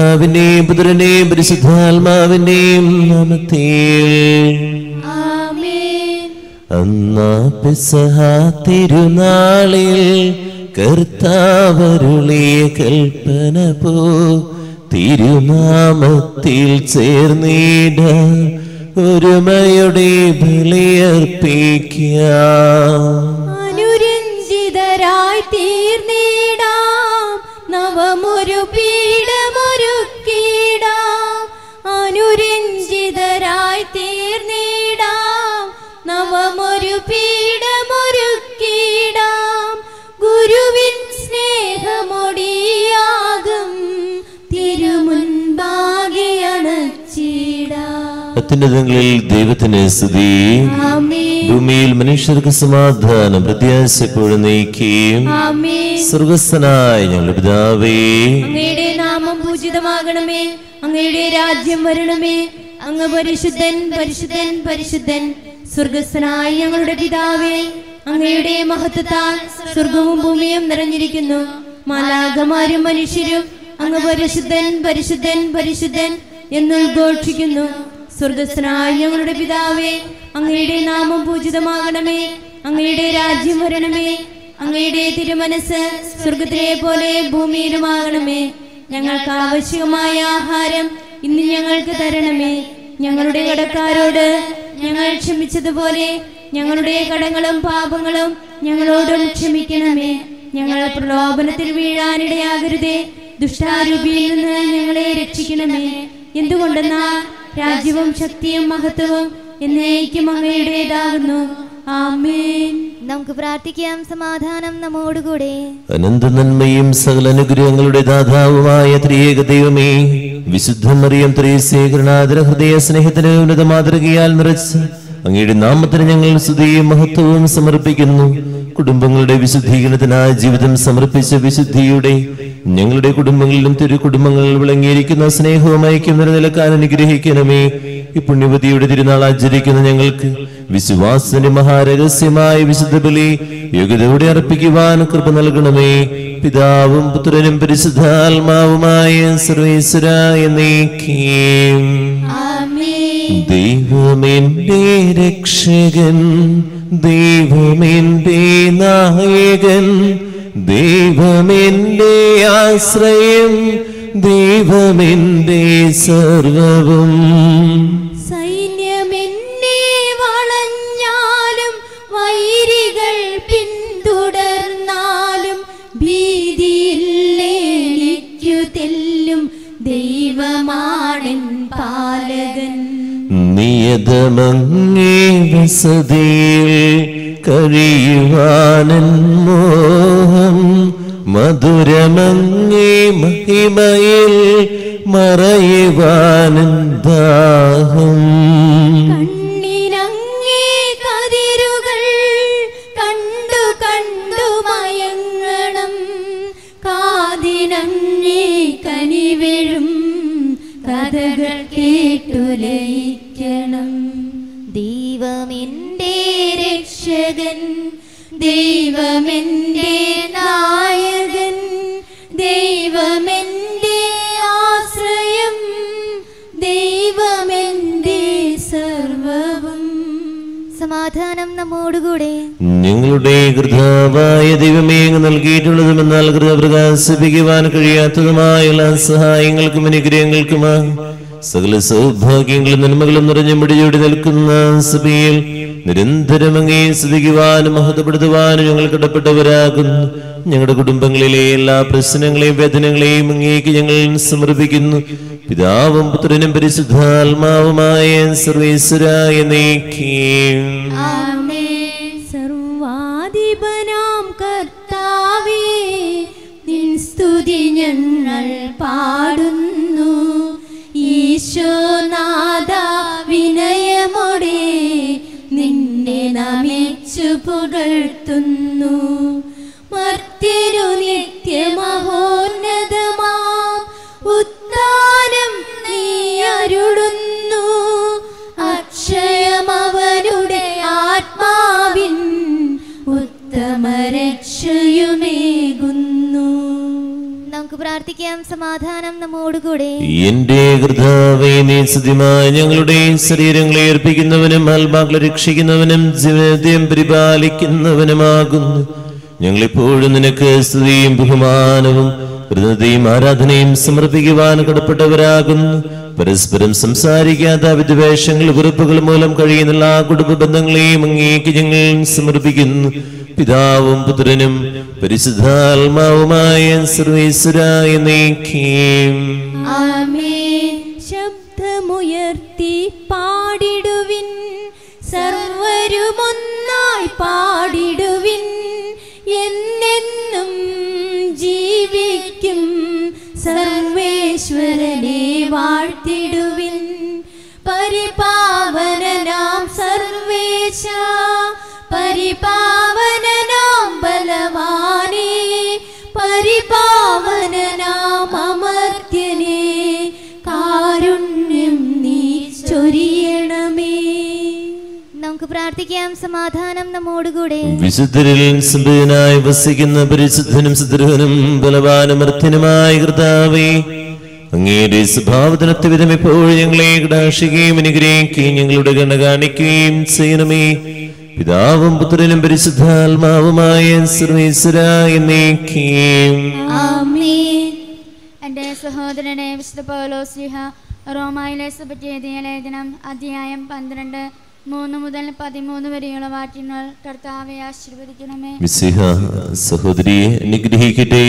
പിതാവിന്റെയും പുത്രന്റെയും പരിശുദ്ധാത്മാവിന്റെയും നാമത്തിൽ ആമേൻ അന്നാ പെസഹ തിരുനാളിൽ കർത്താവരുളിയ കൽപ്പന പോ തിരുനാമത്തിൽ ചേർന്നിട ഒരുമയുടെ ബലിയർപ്പിക്കാം അനുരഞ്ജിതരായി തീർന്നിടാം നവമൊരു പീഠമൊരുക്കിടാം അനുരഞ്ജിതരായി തീർന്നിടാം നവമൊരു പീഠമൊരുക്കിടാം ഗുരുവിൻ സ്നേഹമൊടിയാകും തിരുമുൻപാകെ അണച്ചിടാം അത്യുന്നതങ്ങളിൽ ദൈവത്തിന് സ്തുതി ആമേൻ ഭൂമിയിൽ മനുഷ്യർക്ക് സമാധാനം പ്രത്യാശപ്പോഴും നയിക്കുകയും ആമേൻ സ്വർഗസ്ഥനായ ഞങ്ങളുടെ പിതാവേ അങ്ങയുടെ നാമം പൂജിതമാകണമേ അങ്ങയുടെ രാജ്യം വരണമേ അങ്ങ് പരിശുദ്ധൻ പരിശുദ്ധൻ പരിശുദ്ധൻ സ്വർഗസ്ഥനായ ഞങ്ങളുടെ പിതാവേ അങ്ങയുടെ മഹത്വത്താൽ സ്വർഗവും ഭൂമിയും നിറഞ്ഞിരിക്കുന്നു മാലാകമാരും മനുഷ്യരും അങ്ങ് പരിശുദ്ധൻ പരിശുദ്ധൻ പരിശുദ്ധൻ എന്നുദ്ഘോഷിക്കുന്നു സ്വർഗസ്ഥനായ ഞങ്ങളുടെ പിതാവേ അങ്ങയുടെ നാമം പൂജിതമാകണമേ അങ്ങയുടെ രാജ്യം വരണമേ അങ്ങയുടെ തിരുമനസ് സ്വർഗത്തിലെ പോലെ ഭൂമിയിലുമാകണമേ ഞങ്ങൾക്ക് ആവശ്യമായ ആഹാരം ഇന്ന് ഞങ്ങൾക്ക് തരണമേ ഞങ്ങളുടെ കടക്കാരോട് ഞങ്ങൾ ക്ഷമിച്ചതുപോലെ ഞങ്ങളുടെ കടങ്ങളും പാപങ്ങളും ഞങ്ങളോടും ക്ഷമിക്കണമേ ഞങ്ങൾ പ്രലോഭനത്തിൽ വീഴാനിടയാകരുതേ ദുഷ്ടാരൂപിയിൽ നിന്ന് ഞങ്ങളെ രക്ഷിക്കണമേ എന്തുകൊണ്ടെന്നാ രാജ്യവും ശക്തിയും മഹത്വവും എന്നേക്കും അങ്ങയുടേതാകുന്നു ആമേൻ നമുക്ക് പ്രാർത്ഥിക്കാം സമാധാനം നമ്മോടുകൂടെ അനന്ത നന്മയും സകല അനുഗ്രഹങ്ങളുടെ ദാതാവുമായ ത്രിയേക ദൈവമേ വിശുദ്ധ മറിയം ത്രിസേകരണാദര ഹൃദയ സ്നേഹത്തിന് ഉന്നത മാതൃകയാൽ നിറച്ച് അങ്ങയുടെ നാമത്തിന് ഞങ്ങൾ സ്തുതിയും മഹത്വവും സമർപ്പിക്കുന്നു കുടുംബങ്ങളുടെ വിശുദ്ധീകരണത്തിനായി ജീവിതം സമർപ്പിച്ച വിശുദ്ധിയുടെ ഞങ്ങളുടെ കുടുംബങ്ങളിലും തിരു കുടുംബങ്ങളിൽ വിളങ്ങിയിരിക്കുന്ന സ്നേഹവും ഐക്യം നിലനിൽക്കാൻ അനുഗ്രഹിക്കണമേ ഈ പുണ്യവതിയുടെ തിരുനാൾ ആചരിക്കുന്ന ഞങ്ങൾക്ക് വിശ്വാസത്തിന്റെ മഹാരഹസ്യമായ വിശുദ്ധ ബലി യോഗ്യതയോടെ അർപ്പിക്കുവാൻ കൃപ നൽകണമേ പിതാവും പുത്രനും പരിശുദ്ധാത്മാവുമായ സർവേശ്വരായ നീക്കിയും ആമേൻ ദൈവമെന്റെ രക്ഷകൻ ദൈവമെന്റെ നായകൻ ദൈവമെന്റെ ആശ്രയം ദൈവമെന്റെ സർവവും സൈന്യമെന്നെ വളഞ്ഞാലും വൈരികൾ പിന്തുടർന്നാലും ഭീതിയില്ലേക്കു തെല്ലും ദൈവമാണൻ പാലകൻ നിയതമങ്ങേ വസതിയിൽ കഴിയുവാനൻ മോഹം മധുരമങ്ങേ മഹിമയിൽ മറയുവാനൻ ദാഹം കണ്ണിനങ്ങേ കതിരുകൾ കണ്ടു കണ്ടു മയങ്ങണം കാതിനങ്ങേ കനിവെഴും കഥകൾ കേട്ടുലയിക്കണം ദൈവമെന്റെ രക്ഷകൻ ദൈവമെന്റെ നായകൻ ദൈവമെന്റെ ആശ്രയം ദൈവമെന്റെ സർവവും സമാധാനം നമ്മോടുകൂടെ ഞങ്ങളുടെ കൃതാവായ ദൈവമേ അങ്ങ് നൽകിയിട്ടുള്ളതും എന്നാൽ കൃത പ്രകാശിപ്പിക്കുവാൻ കഴിയാത്തതുമായുള്ള സഹായങ്ങൾക്കും അനുഗ്രഹങ്ങൾക്കുമാ സകല സൗഭാഗ്യങ്ങളും നന്മകളും നിറഞ്ഞു മുടിയോടി നിൽക്കുന്ന സഭയിൽ നിരന്തരം അങ്ങേ സ്തുതിക്കുവാനും മഹത്വപ്പെടുത്തുവാനും ഞങ്ങൾ കടപ്പെട്ടവരാകുന്നു ഞങ്ങളുടെ കുടുംബങ്ങളിലെ എല്ലാ പ്രശ്നങ്ങളെയും വേദനകളെയും അങ്ങേക്ക് ഞങ്ങൾ സമർപ്പിക്കുന്നു പിതാവും പുത്രനും പരിശുദ്ധാത്മാവുമായ സർവേശ്വരായ നീക്കിയും സർവാധിപനാം കർത്താവേ നിൻ സ്തുതി ഞങ്ങൾ പാടുന്നു ഈശോനാഥ വിനയമോടെ നിന്നെ നമിച്ചു പുകഴ്ത്തുന്നു മർത്യരു നിത്യമഹോന്നതമാം ഉത്താനം നീ അരുളുന്നു അക്ഷയമവനുടെ ആത്മ പ്രാർത്ഥിക്കാം സമാധാനം നമ്മോടുകൂടെ എന്റെ കർത്താവേ നീ സത്യമായി ഞങ്ങളുടെ ശരീരങ്ങളെ ഏർപ്പിക്കുന്നവനും ആത്മാക്കളെ രക്ഷിക്കുന്നവനും ജീവിതം പരിപാലിക്കുന്നവനുമാകുന്നു ഞങ്ങളിപ്പോഴും നിനക്ക് സ്തുതിയും ബഹുമാനവും കൃതയും ആരാധനയും സമർപ്പിക്കുവാൻ കടപ്പെട്ടവരാകുന്നു പരസ്പരം സംസാരിക്കാത്ത വിദ്വേഷങ്ങൾ കുറിപ്പുകൾ മൂലം കഴിയുന്ന എല്ലാ കുടുംബ ബന്ധങ്ങളെയും അങ്ങേക്ക് ഞങ്ങൾ സമർപ്പിക്കുന്നു പിതാവും പുത്രനും പരിശുദ്ധാത്മാവുമായ സർവേശ്വരായ നീക്കിയും ആമേൻ ശബ്ദമുയർത്തി പാടിടുവിൻ സർവരുമൊന്നായി പാടിടുവിൻ എന്നെന്നും ജീവിക്കും സർവേശ്വരനെ വാഴ്ത്തിടുവിൻ പരിപാവനനാം സർവേശ പരിപാവനനാം ബലവാനേ പരിപാവനനാം അമർത്യനേ കാരുണ്യം നീ ചൊരിയണമേ നമുക്ക് പ്രാർത്ഥിക്കാം സമാധാനം നമ്മോടുകൂടെ വിശുദ്ധരിൽ സംഭവനായി വസിക്കുന്ന പരിശുദ്ധനും സുദൃഹനും ബലവാനും അർത്ഥനുമായ കർത്താവേ അങ്ങയുടെ സ്വഭാവത്തിനൊത്ത വിധം എപ്പോഴും ഞങ്ങളെ കടാക്ഷിക്കുകയും അനുഗ്രഹിക്കുകയും ഞങ്ങളുടെ കണ്ണ കാണിക്കുകയും ചെയ്യണമേ പിതാവും പുത്രനും പരിശുദ്ധാത്മാവുമായ സർവേശ്വരായ നീക്കുകയും ആമേൻ എൻ്റെ സഹോദരനെ വിശുദ്ധ പൗലോസ്ലിഹ റോമായിലെ സഭയ്ക്കെഴുതിയ ലേഖനം അധ്യായം പന്ത്രണ്ട് മൂന്ന് മുതൽ പതിമൂന്ന് വരെയുള്ള വാക്യങ്ങൾ കർത്താവെ ആശീർവദിക്കണമേ വിസിഹ സഹോദരിയെ അനുഗ്രഹിക്കട്ടെ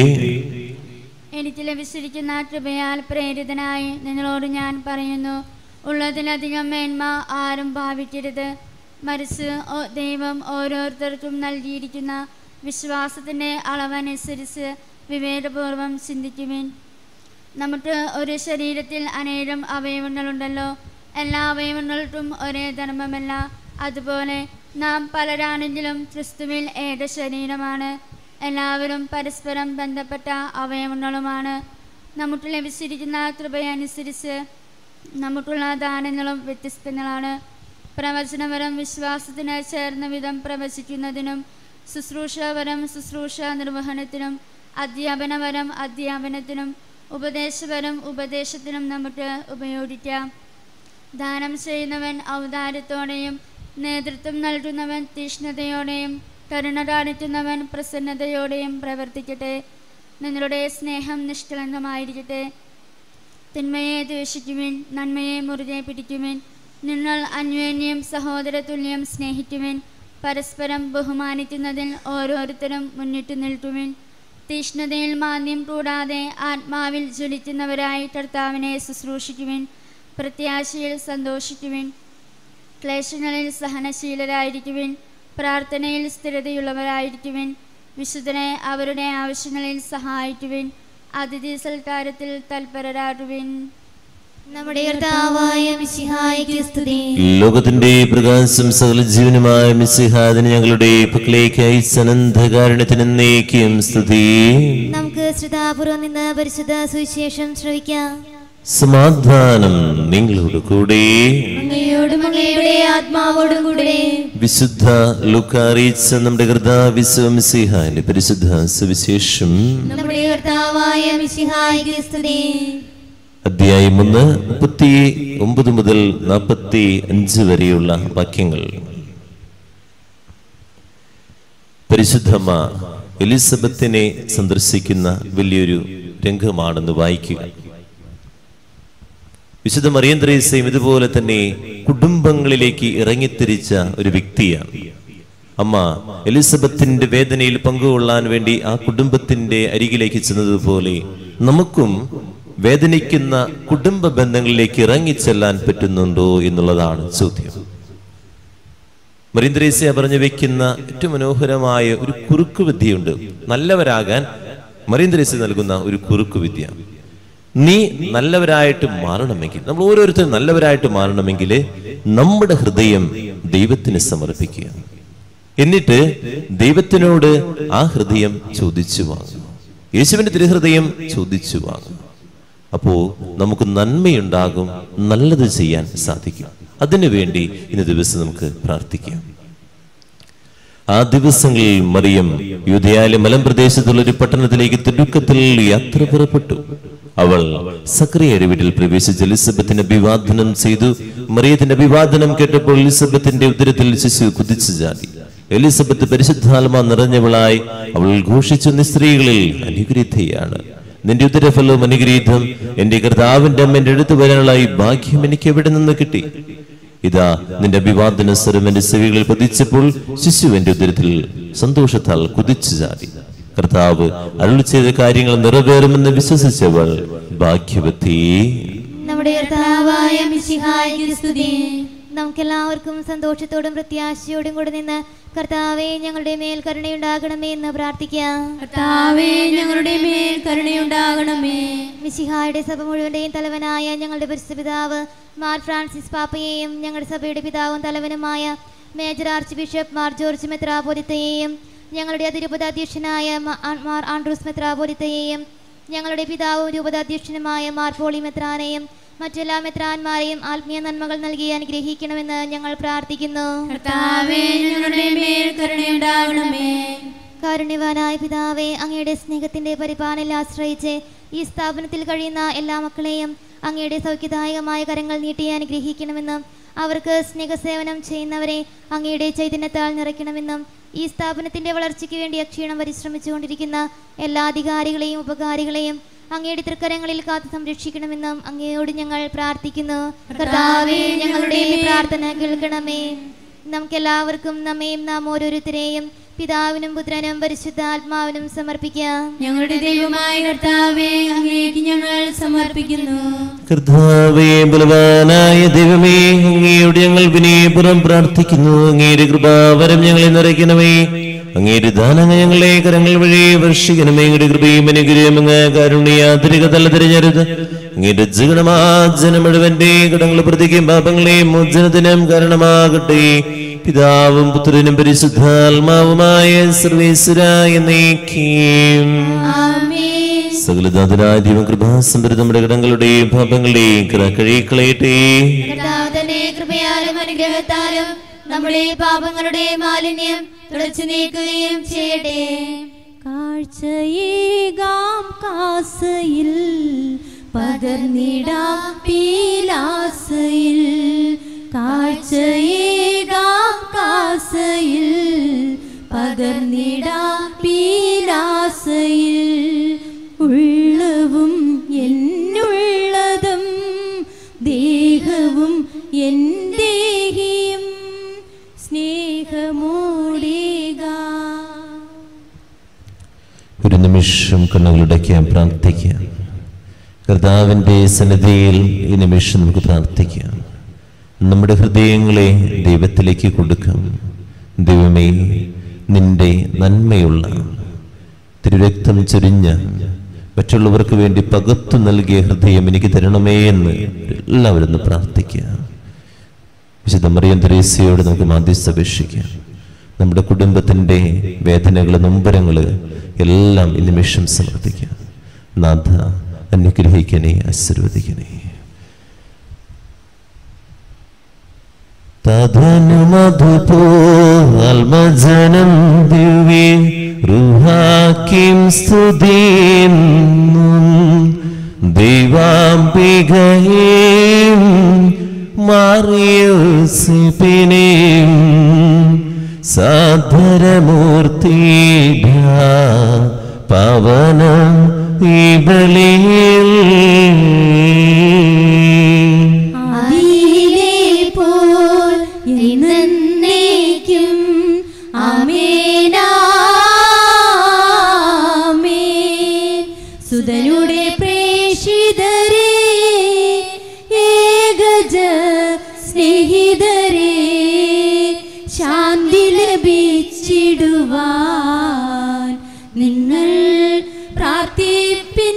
എനിക്ക് ലഭിച്ചിരിക്കുന്ന കൃപയാൽ പ്രേരിതനായി നിങ്ങളോട് ഞാൻ പറയുന്നു ഉള്ളതിലധികം മേന്മ ആരും ഭാവിക്കരുത് മറിച്ച് ഓ- ദൈവം ഓരോരുത്തർക്കും നൽകിയിരിക്കുന്ന വിശ്വാസത്തിൻ്റെ അളവനുസരിച്ച് വിവേകപൂർവം ചിന്തിക്കുവിൻ നമുക്ക് ഒരു ശരീരത്തിൽ അനേകം അവയവങ്ങളുണ്ടല്ലോ എല്ലാ അവയവങ്ങൾക്കും ഒരേ ധർമ്മമല്ല അതുപോലെ നാം പലരാണെങ്കിലും ക്രിസ്തുവിൽ ഏക ശരീരമാണ് എല്ലാവരും പരസ്പരം ബന്ധപ്പെട്ട അവയവങ്ങളുമാണ് നമുക്ക് ലഭിച്ചിരിക്കുന്ന കൃപയനുസരിച്ച് നമുക്കുള്ള ദാനങ്ങളും വ്യത്യസ്തങ്ങളാണ് പ്രവചനപരം വിശ്വാസത്തിന് ചേർന്ന വിധം പ്രവചിക്കുന്നതിനും ശുശ്രൂഷാപരം ശുശ്രൂഷ നിർവഹണത്തിനും അധ്യാപനപരം അധ്യാപനത്തിനും ഉപദേശപരം ഉപദേശത്തിനും നമുക്ക് ഉപയോഗിക്കാം ദാനം ചെയ്യുന്നവൻ ഔദാര്യത്തോടെയും നേതൃത്വം നൽകുന്നവൻ തീഷ്ണതയോടെയും കരുണ കാണിക്കുന്നവൻ പ്രസന്നതയോടെയും പ്രവർത്തിക്കട്ടെ നിങ്ങളുടെ സ്നേഹം നിഷ്കളങ്കമായിരിക്കട്ടെ തിന്മയെ ദ്വേഷിക്കുവിൻ നന്മയെ മുറുകെ പിടിക്കുവിൻ നിങ്ങൾ അന്യോന്യം സഹോദരതുല്യം സ്നേഹിക്കുവിൻ പരസ്പരം ബഹുമാനിക്കുന്നതിൽ ഓരോരുത്തരും മുന്നിട്ട് നിൽക്കുവിൻ തീഷ്ണതയിൽ മാന്യം കൂടാതെ ആത്മാവിൽ ജ്വലിക്കുന്നവരായി കർത്താവിനെ ശുശ്രൂഷിക്കുവിൻ പ്രത്യാശയിൽ സന്തോഷിക്കുവിൻ ക്ലേശങ്ങളിൽ സഹനശീലരായിരിക്കുവിൻ പ്രാർത്ഥനയിൽ സ്ഥിരതയുള്ളവരായിരിക്കുവിൻ വിശുദ്ധനെ അവരുടെ ആവശ്യങ്ങളിൽ സഹായിക്കുവിൻ അതിഥി സൽക്കാരത്തിൽ തൽപരരാകുവിൻ നമ്മുടെ കർത്താവായ മിശിഹായിക്ക് സ്തുതി ലോകത്തിന്റെ പ്രകാശം സകല ജീവനുമായ മിസ്സിഹാദിന് ഞങ്ങളുടെ പക്കലേക്ക് അയച്ചനന്തകാരണത്തിന് എന്നേക്കും സ്തുതി നമുക്ക് ശ്രദ്ധാപൂർവം നിന്ന് പരിശുദ്ധ സുവിശേഷം ശ്രവിക്കാം സമാധാനം നിങ്ങളോട് കൂടെ അങ്ങയോടും അങ്ങയുടെ ആത്മാവോടും കൂടെ വിശുദ്ധ ലുക്ക അറിയിച്ച നമ്മുടെ കർത്താവിശ്വമിസിഹാന്റെ പരിശുദ്ധ സുവിശേഷം നമ്മുടെ കർത്താവായ മിശിഹായിക്ക് സ്തുതി അധ്യായം ഒന്ന് മുപ്പത്തി ഒമ്പത് മുതൽ നാൽപ്പത്തി അഞ്ച് വരെയുള്ള വാക്യങ്ങൾ പരിശുദ്ധമ്മ എലിസബത്തിനെ സന്ദർശിക്കുന്ന വലിയൊരു രംഗമാണെന്ന് വായിക്കുക വിശുദ്ധ മറിയന്ത്രേസയും ഇതുപോലെ തന്നെ കുടുംബങ്ങളിലേക്ക് ഇറങ്ങിത്തിരിച്ച ഒരു വ്യക്തിയാണ് അമ്മ എലിസബത്തിന്റെ വേദനയിൽ പങ്കുകൊള്ളാൻ വേണ്ടി ആ കുടുംബത്തിന്റെ അരികിലേക്ക് ചെന്നതുപോലെ നമുക്കും വേദനിക്കുന്ന കുടുംബ ബന്ധങ്ങളിലേക്ക് ഇറങ്ങിച്ചെല്ലാൻ പറ്റുന്നുണ്ടോ എന്നുള്ളതാണ് ചോദ്യം മരീന്ദ്രേസ്യ പറഞ്ഞു വെക്കുന്ന ഏറ്റവും മനോഹരമായ ഒരു കുറുക്കു വിദ്യയുണ്ട് നല്ലവരാകാൻ മരീന്ദ്രേസ്യ നൽകുന്ന ഒരു കുറുക്കു വിദ്യ നീ നല്ലവരായിട്ട് മാറണമെങ്കിൽ നമ്മൾ ഓരോരുത്തരും നല്ലവരായിട്ട് മാറണമെങ്കിൽ നമ്മുടെ ഹൃദയം ദൈവത്തിന് സമർപ്പിക്കുക എന്നിട്ട് ദൈവത്തിനോട് ആ ഹൃദയം ചോദിച്ചു വാങ്ങും യേശുവിന്റെ തിരുഹൃദയം ചോദിച്ചു വാങ്ങും അപ്പോ നമുക്ക് നന്മയുണ്ടാകും നല്ലത് ചെയ്യാൻ സാധിക്കും അതിനു വേണ്ടി ഇന്ന് ദിവസം നമുക്ക് പ്രാർത്ഥിക്കാം ആ ദിവസങ്ങളിൽ മറിയം യുദ്ധയാലെ മലമ്പ്രദേശത്തുള്ള ഒരു പട്ടണത്തിലേക്ക് തിടുക്കത്തിൽ യാത്ര പുറപ്പെട്ടു അവൾ സക്രിയയുടെ വീട്ടിൽ പ്രവേശിച്ച് എലിസബത്തിന്റെ അഭിവാദനം ചെയ്തു മറിയത്തിന്റെ അഭിവാദനം കേട്ടപ്പോൾ എലിസബത്തിന്റെ ഉദരത്തിൽ ശിശു കുതിച്ചു ചാടി എലിസബത്ത് പരിശുദ്ധാത്മ നിറഞ്ഞവളായി അവൾ ഘോഷിച്ചു "നീ സ്ത്രീകളിൽ അനുഗ്രഹിതയാണ് നിന്റെ ഉദരഫലവും അനുഗ്രഹീതം എന്റെ കർത്താവിന്റെ അമ്മ എന്റെ അടുത്ത് വരാനുള്ള ഈ ഭാഗ്യം എനിക്ക് എവിടെ നിന്ന് കിട്ടി ഇതാ നിന്റെ അഭിവാദന സ്വരം എന്റെ ചെവികളിൽ പതിച്ചപ്പോൾ ശിശു എന്റെ ഉദരത്തിൽ സന്തോഷത്താൽ കുതിച്ചു ചാടി കർത്താവ് അരുൾ ചെയ്ത കാര്യങ്ങൾ നിറവേറുമെന്ന് വിശ്വസിച്ചവൾ ഭാഗ്യവതി നമ്മുടെ കർത്താവായ മിശിഹായിക്ക് സ്തുതി നമുക്കെല്ലാവർക്കും സന്തോഷത്തോടും പ്രത്യാശയോടും കൂടെ നിന്ന് കർത്താവെ ഞങ്ങളുടെ മേൽ കരുണയുണ്ടാകണമേ എന്ന് പ്രാർത്ഥിക്കാം കർത്താവേ ഞങ്ങളുടെ മേൽ കരുണയുണ്ടാകണമേ മിശിഹായുടെ സഭ മുഴുവന്റെയും തലവനായ ഞങ്ങളുടെ പരിശുദ്ധ പിതാവ് മാർ ഫ്രാൻസിസ് പാപ്പയെയും ഞങ്ങളുടെ സഭയുടെ പിതാവും തലവനുമായ major archbishop Mar George മെത്രാപോലിത്തയെയും ഞങ്ങളുടെ അതിരൂപതാധ്യക്ഷനായ മാ- ആ- മാർ ആൻഡ്രൂസ് മെത്രാപോലിത്തയെയും ഞങ്ങളുടെ പിതാവും രൂപതാധ്യക്ഷനുമായ മാർ പോളി മെത്രാനെയും മറ്റെല്ലാ മെത്രാന്മാരെയും ആത്മീയ നന്മകൾ നൽകി അനുഗ്രഹിക്കണമെന്ന് ഞങ്ങൾ പ്രാർത്ഥിക്കുന്നു കർത്താവേ ഞങ്ങളുടെ മേൽ കരുണയുണ്ടാകണമേ കാരുണ്യവാനായ പിതാവേ അങ്ങയുടെ സ്നേഹത്തിന്റെ പരിപാലനയിൽ ആശ്രയിച്ച് ഈ സ്ഥാപനത്തിൽ കഴിയുന്ന എല്ലാ മക്കളെയും അങ്ങയുടെ സൗഖ്യദായകമായ കരങ്ങൾ നീട്ടി അനുഗ്രഹിക്കണമെന്നും അവർക്ക് സ്നേഹസേവനം ചെയ്യുന്നവരെ അങ്ങയുടെ ചൈതന്യത്താൽ നിറയ്ക്കണമെന്നും ഈ സ്ഥാപനത്തിന്റെ വളർച്ചയ്ക്ക് വേണ്ടി അക്ഷീണം പരിശ്രമിച്ചുകൊണ്ടിരിക്കുന്ന എല്ലാ അധികാരികളെയും ഉപകാരികളെയും അങ്ങയുടെ തൃക്കരങ്ങളിൽ കാത്തു സംരക്ഷിക്കണമെന്നും അങ്ങയോട് ഞങ്ങൾ പ്രാർത്ഥിക്കുന്നു കർത്താവേ ഞങ്ങളുടെ പ്രാർത്ഥന കേൾക്കണമേ നമുക്കെല്ലാവർക്കും നമ്മയും നാം ഓരോരുത്തരെയും പിതാവിനും പുത്രനും പരിശുദ്ധാത്മാവിനും സമർപ്പിക്കാം ഞങ്ങളുടെ ദൈവമായ കർത്താവേ അങ്ങേക്ക് ഞങ്ങൾ സമർപ്പിക്കുന്നു കർത്താവേ ബലവാനായ ദൈവമേ അങ്ങയുടെ ഞങ്ങൾ വിനയപുറം പ്രാർത്ഥിക്കുന്നു അങ്ങയുടെ കൃപാവരം ഞങ്ങളെ നിറയ്ക്കണമേ അങ്ങയുടെ ദാനങ്ങൾ ഞങ്ങളെ കരങ്ങൾ വഴി വർഷിക്കണമേ അങ്ങയുടെ കൃപയും അനുഗ്രഹം അങ്ങ് കാരുണ്യാതിരിക തല തിരഞ്ഞെടുത്ത് അങ്ങയുടെ ജഗണമാജനം മുഴുവന്റെ കടങ്ങൾ പ്രതിക്കും പാപങ്ങളെയും മോചനത്തിനും കാരണമാകട്ടെ പിതാവും പുത്രനും പരിശുദ്ധാത്മാവുമായ സർവേശ്വരായ നീക്കിയും ആമേൻ സകലനാഥനായ ദൈവം കൃപാസമ്പരം നമ്മുടെ കടങ്ങളുടെയും പാപങ്ങളുടെയും കൃപ കഴുകിക്കളയട്ടെ കർത്താവ് തന്റെ കൃപയാലും അനുഗ്രഹത്താലും നമ്മുടെ പാപങ്ങളുടെ മാലിന്യം തുടച്ചു നീക്കുകയും ചെയ്യട്ടെ കാഴ്ചയേകാം കാസയിൽ പകർന്നിടാം പീലാസയിൽ കാഴ്ചയേകാം കാസയിൽ പകർന്നിടാം പീലാസയിൽ ഉള്ളവും എന്നുള്ളതും ദേഹവും എൻ ദേഹിയും സ്നേഹമൂടിക ഒരു നിമിഷം കണ്ണുകളുടയ്ക്കാൻ പ്രാർത്ഥിക്കാം കർത്താവിൻ്റെ സന്നിധിയിൽ ഈ നിമിഷം നമുക്ക് പ്രാർത്ഥിക്കാം നമ്മുടെ ഹൃദയങ്ങളെ ദൈവത്തിലേക്ക് കൊടുക്കാം ദൈവമേ നിന്റെ നന്മയുള്ള തിരുരക്തം ചൊരിഞ്ഞ മറ്റുള്ളവർക്ക് വേണ്ടി പകർത്തു നൽകിയ ഹൃദയം എനിക്ക് തരണമേ എന്ന് എല്ലാവരും ഒന്ന് പ്രാർത്ഥിക്കാം വിശുദ്ധ മറിയം തെരേസയോട് നമുക്ക് മാധ്യസ്ഥ അപേക്ഷിക്കാം നമ്മുടെ കുടുംബത്തിന്റെ വേദനകൾ നൊമ്പരങ്ങൾ എല്ലാം ഈ നിമിഷം സമർപ്പിക്കാം നാഥ അനുഗ്രഹിക്കണേ ആശീർവദിക്കണേ തദനുമധുപോൽമജനം ദിവ്യ റുഹാക്കിം സ്തുതിന്നും ദൈവാംബികയും മാറിയോസിപ്പിനെയും സാധരമൂർത്തി പവനം ഈ ബലിയിൽ ആദിയിലെ പോൽ എന്നേക്കും ആമേനാമേൻ സുതനുടെ പ്രേഷിതരെ ഏകജ സ്നേഹിതരെ ശാന്തി ലഭിച്ചിടുവാൻ നിങ്ങൾ പ്രാർത്ഥിപ്പിൻ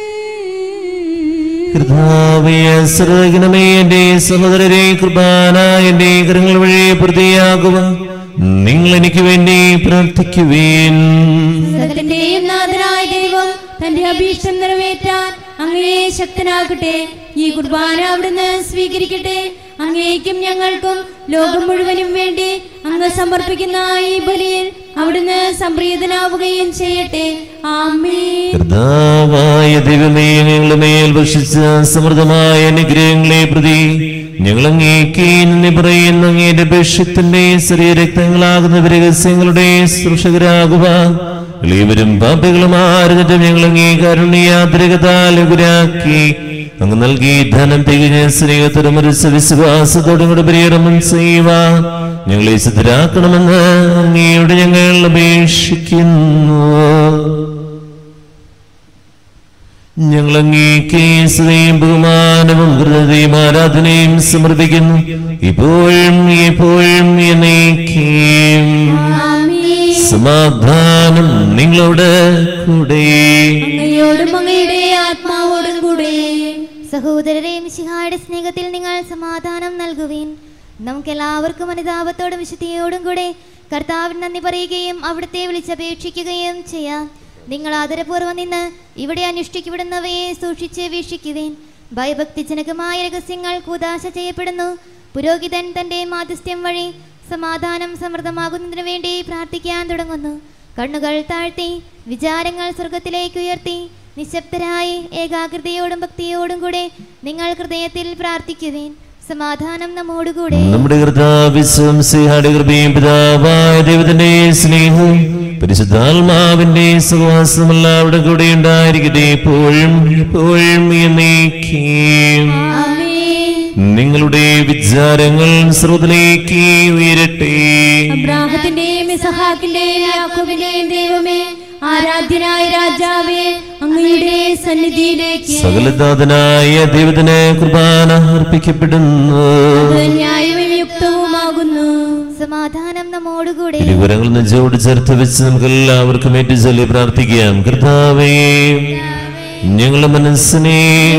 കർത്താവേ സർവഗണമേ എന്റെ സഹോദരരെ കൃപാന എന്റെ കരങ്ങൾ വഴി പ്രതിയാകുക നിങ്ങൾ എനിക്ക് വേണ്ടി പ്രാർത്ഥിക്കുവേൻ സകലത്തിന്റെയും നാഥനായ ദൈവം തന്റെ അഭീഷ്ടം നിറവേറ്റാൻ അങ്ങയെ ശക്തനാക്കട്ടെ ഈ കുർബാന അവിടുന്ന് സ്വീകരിക്കട്ടെ അങ്ങേക്കും ഞങ്ങൾക്കും ലോകം മുഴുവനും വേണ്ടി അങ്ങ് സമർപ്പിക്കുന്ന ഈ ബലിയിൽ അവിടുന്ന് സംപ്രീതനാവുകയും ചെയ്യട്ടെ ആമേ കർത്താവായ ദൈവമേ ഞങ്ങളുടെ മേൽ ഭക്ഷിച്ച സമൃദ്ധമായ അനുഗ്രഹങ്ങളെ പ്രതി ഞങ്ങൾ അങ്ങേക്ക് നന്ദി പറയുന്ന അങ്ങയുടെ ഭക്ഷ്യത്തിന്റെ ശരീരക്തങ്ങളാകുന്ന രഹസ്യങ്ങളുടെ സൃഷകരാകുക എളിയവരും പാപികളുമായിരുന്നിട്ടും ഞങ്ങൾ അങ്ങേ കാരുണ്യാതിരകതാലുകുരാക്കി അങ്ങ് നൽകി ധനം തികഞ്ഞ സ്നേഹത്തോടും ഒരു വിശ്വാസത്തോടും കൂടെ പരികരമം ചെയ്യുക ഞങ്ങളെ സിദ്ധരാക്കണമെന്ന് അങ്ങയോട് ഞങ്ങൾ അപേക്ഷിക്കുന്നു ഞങ്ങൾ അങ്ങേക്ക് സ്നേഹം ബഹുമാനവും ഹൃദയം ആരാധനയും സമർപ്പിക്കുന്നു ഇപ്പോഴും എപ്പോഴും എന്നേക്കും സമാധാനം നിങ്ങളോട് കൂടെ അങ്ങയോടും അങ്ങയുടെ ആത്മാവോടും കൂടെ സഹോദരരെ മിശിഹായുടെ സ്നേഹത്തിൽ നിങ്ങൾ സമാധാനം നൽകുവിൻ നമുക്കെല്ലാവർക്കും അനുതാപത്തോടും വിശുദ്ധിയോടും കൂടെ കർത്താവിന് നന്ദി പറയുകയും അവിടുത്തെ വിളിച്ചപേക്ഷിക്കുകയും ചെയ്യാം നിങ്ങൾ ആദരപൂർവ്വം നിന്ന് ഇവിടെ അനുഷ്ഠിക്കപ്പെടുന്നവയെ സൂക്ഷിച്ച് വീക്ഷിക്കുവിൻ ഭയഭക്തിജനകമായ രഹസ്യങ്ങൾ കൂതാശ ചെയ്യപ്പെടുന്നു പുരോഹിതൻ തന്റെ മാധ്യസ്ഥ്യം വഴി സമാധാനം സമൃദ്ധമാകുന്നതിനു വേണ്ടി പ്രാർത്ഥിക്കാൻ തുടങ്ങുന്നു കണ്ണുകൾ താഴ്ത്തി വിചാരങ്ങൾ സ്വർഗത്തിലേക്ക് ഉയർത്തി നിശബ്ദരായി ഏകാഗ്രതയോടും ഭക്തിയോടും കൂടെ നിങ്ങൾ ഹൃദയത്തിൽ പ്രാർത്ഥിക്കുവേൻ സമാധാനം നമ്മോടുകൂടെ നമ്മുടെ കർത്താവിശ്വം സിഹാടെ കൃപയും പിതാവായ ദൈവത്തിന്റെ സ്നേഹവും പരിശുദ്ധാത്മാവിന്റെ സഹവാസമല്ല അവിടെ കൂടെ ഉണ്ടായിരിക്കട്ടെ എപ്പോഴും എപ്പോഴും എന്നേക്കും നിങ്ങളുടെ വിചാരങ്ങൾ സ്രോതിലേക്ക് ഉയരട്ടെ അബ്രാഹത്തിന്റെയും ഇസഹാക്കിന്റെയും യാക്കോബിന്റെയും ദൈവമേ ആരാധ്യനായ രാജാവേ അങ്ങയുടെ സന്നിധിയിലേക്ക് സകലനാഥനായ ദൈവത്തിന് കുർബാന അർപ്പിക്കപ്പെടുന്നു അത് ന്യായവും യുക്തവുമാകുന്നു സമാധാനം നമ്മോടുകൂടെ തിരുവരങ്ങൾ നെഞ്ചോട് ചേർത്ത് വെച്ച് നമുക്ക് എല്ലാവർക്കും ഏറ്റു ചൊല്ലി പ്രാർത്ഥിക്കാം കർത്താവേ ഞങ്ങളുടെ മനസ്സിനെ